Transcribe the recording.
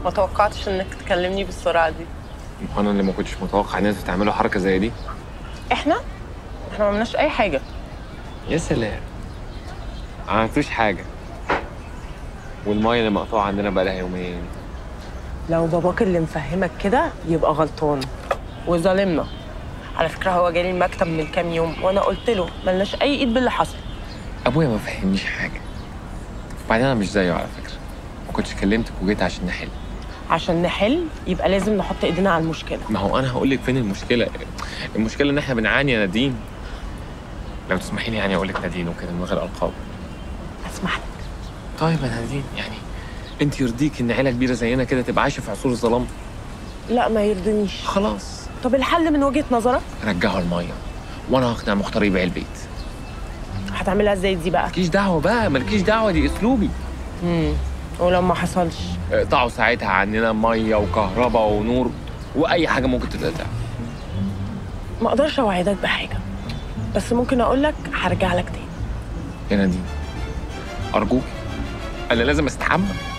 ما توقعتش انك تكلمني بالسرعه دي انا اللي ما كنتش متوقع ان انتوا تعملوا حركه زي دي احنا احنا ما عملناش اي حاجه يا سلام ما عملتوش حاجه والميه اللي مقطوعه عندنا بقى لها يومين لو باباك اللي مفهمك كده يبقى غلطان وظالمنا على فكره هو جالي المكتب من كام يوم وانا قلت له ملناش اي ايد باللي حصل ابويا ما فهمنيش حاجه وبعدين انا مش زيه على فكره ما كنتش كلمتك وجيت عشان نحل عشان نحل يبقى لازم نحط ايدينا على المشكله ما هو انا هقول لك فين المشكله المشكله ان احنا بنعاني يا نادين لو تسمحي لي يعني اقول لك نادين وكده من غير القاب اسمح لك طيب يا نادين يعني انت يرضيك ان عيله كبيره زينا كده تبقى عايشه في عصور الظلام لا ما يرضينيش خلاص طب الحل من وجهه نظرك رجعوا الميه وانا هقنع مختار يبيع البيت هتعملها ازاي دي بقى مالكيش دعوه بقى مالكيش دعوه دي اسلوبي امم ولو ما حصلش اقطعوا ساعتها عننا ميه وكهرباء ونور واي حاجه ممكن تتقطع ما اقدرش اوعدك بحاجه بس ممكن اقول لك هرجع لك تاني يا نادين ارجوك انا لازم استحمى